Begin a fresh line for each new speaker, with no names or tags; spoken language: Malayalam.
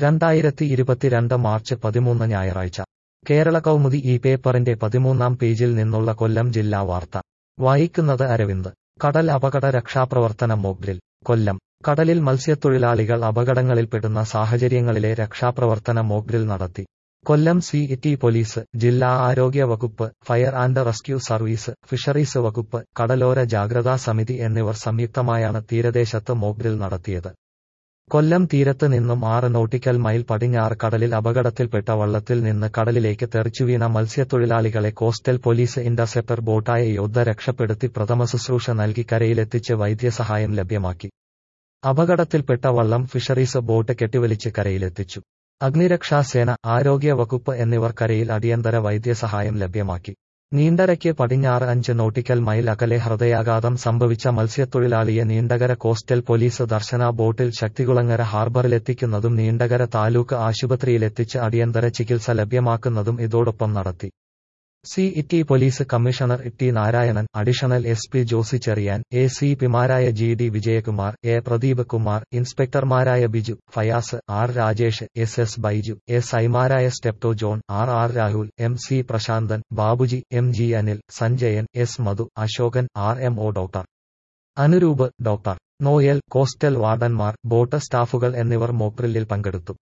രണ്ടായിരത്തി ഇരുപത്തിരണ്ട് മാർച്ച് പതിമൂന്ന് ഞായറാഴ്ച കേരള കൗമുദി ഈ പേപ്പറിന്റെ പതിമൂന്നാം പേജിൽ നിന്നുള്ള കൊല്ലം ജില്ലാ വാർത്ത വായിക്കുന്നത് അരവിന്ദ് കടൽ അപകട രക്ഷാപ്രവർത്തന മോക്ഡ്രിൽ കൊല്ലം കടലിൽ മത്സ്യത്തൊഴിലാളികൾ അപകടങ്ങളിൽപ്പെടുന്ന സാഹചര്യങ്ങളിലെ രക്ഷാപ്രവർത്തന മോക്ഡ്രിൽ നടത്തി കൊല്ലം സി ടി പോലീസ് ജില്ലാ ആരോഗ്യ വകുപ്പ് fire and rescue service fisheries വകുപ്പ് കടലോര ജാഗ്രതാ സമിതി എന്നിവർ സംയുക്തമായാണ് തീരദേശത്ത് മോക്ഡ്രിൽ നടത്തിയത് കൊല്ലം തീരത്ത് നിന്നും ആറ് നോട്ടിക്കൽ മൈൽ പടിഞ്ഞാറ് കടലിൽ അപകടത്തിൽപ്പെട്ട വള്ളത്തിൽ നിന്ന് കടലിലേക്ക് തെറിച്ചുവീണ മത്സ്യത്തൊഴിലാളികളെ കോസ്റ്റൽ പോലീസ് ഇന്റർസെപ്റ്റർ ബോട്ടായ യോദ്ധ രക്ഷപ്പെടുത്തി പ്രഥമ ശുശ്രൂഷ നൽകി കരയിലെത്തിച്ച് വൈദ്യസഹായം ലഭ്യമാക്കി അപകടത്തിൽപ്പെട്ട വള്ളം ഫിഷറീസ് ബോട്ട് കെട്ടിവലിച്ച് കരയിലെത്തിച്ചു അഗ്നിരക്ഷാസേന ആരോഗ്യ വകുപ്പ് എന്നിവർ കരയിൽ അടിയന്തര വൈദ്യസഹായം ലഭ്യമാക്കി നീണ്ടരയ്ക്ക് പടിഞ്ഞാറ് അഞ്ച് നോട്ടിക്കൽ മൈൽ അകലെ ഹൃദയാഘാതം സംഭവിച്ച മത്സ്യത്തൊഴിലാളിയെ നീണ്ടകര കോസ്റ്റൽ പോലീസ് ദർശന ബോട്ടിൽ ശക്തികുളങ്ങര ഹാർബറിലെത്തിക്കുന്നതും നീണ്ടകര താലൂക്ക് ആശുപത്രിയിലെത്തിച്ച് അടിയന്തര ചികിത്സ ലഭ്യമാക്കുന്നതും ഇതോടൊപ്പം നടത്തി city police commissioner T Narayanan additional S P Josy Cherian A C പിമാരായ G D Vijayakumar A Pradeep Kumar ഇൻസ്പെക്ടർമാരായ Biju Fayas R Rajesh S S Baiju S ഐമാരായ Stepto John R R Rahul M C Prasanthan Babuji M G Anil Sanjayan S Madhu Ashokan R M O doctor Anuroop doctor Noel coastal വാർഡന്മാർ ബോട്ട് സ്റ്റാഫുകൾ എന്നിവർ മോക്ഡ്രില്ലിൽ പങ്കെടുത്തു